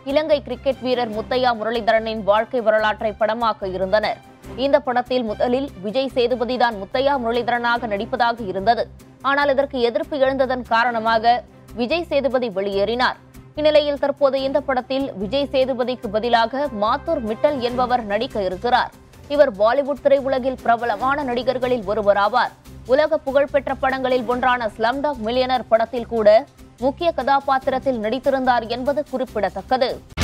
இலங்கை cricket வீரர் முத்தையா முரளிதரனின் வாழ்க்கை வரலாற்றை படமாக்க இருந்தனர் இந்த படத்தில் முதலில் விஜய் சேதுபதி தான் முத்தையா முரளிதரனாக நடிப்பதாக இருந்தது ஆனால் இதற்கு எதிர்ப்பு எழுந்ததன் காரணமாக விஜய் சேதுபதி வெளியேறினார் இந்நிலையில் தற்போது இந்த படத்தில் விஜய் சேதுபதிக்கு பதிலாக மாத்தூர் மிட்டல் என்பவர் நடிக்க இருக்கிறார் இவர் பாலிவுட் திரையுலகில் பிரபலமான நடிகர்களில் ஒருவராவார் உலக புகழ்பெற்ற படங்களில் ஒன்றான ஸ்லம்டாக் மில்லியனர் படத்தில் கூட முக்கிய கதாபாத்திரத்தில் நடித்திருந்தார் என்பது குறிப்பிடத்தக்கது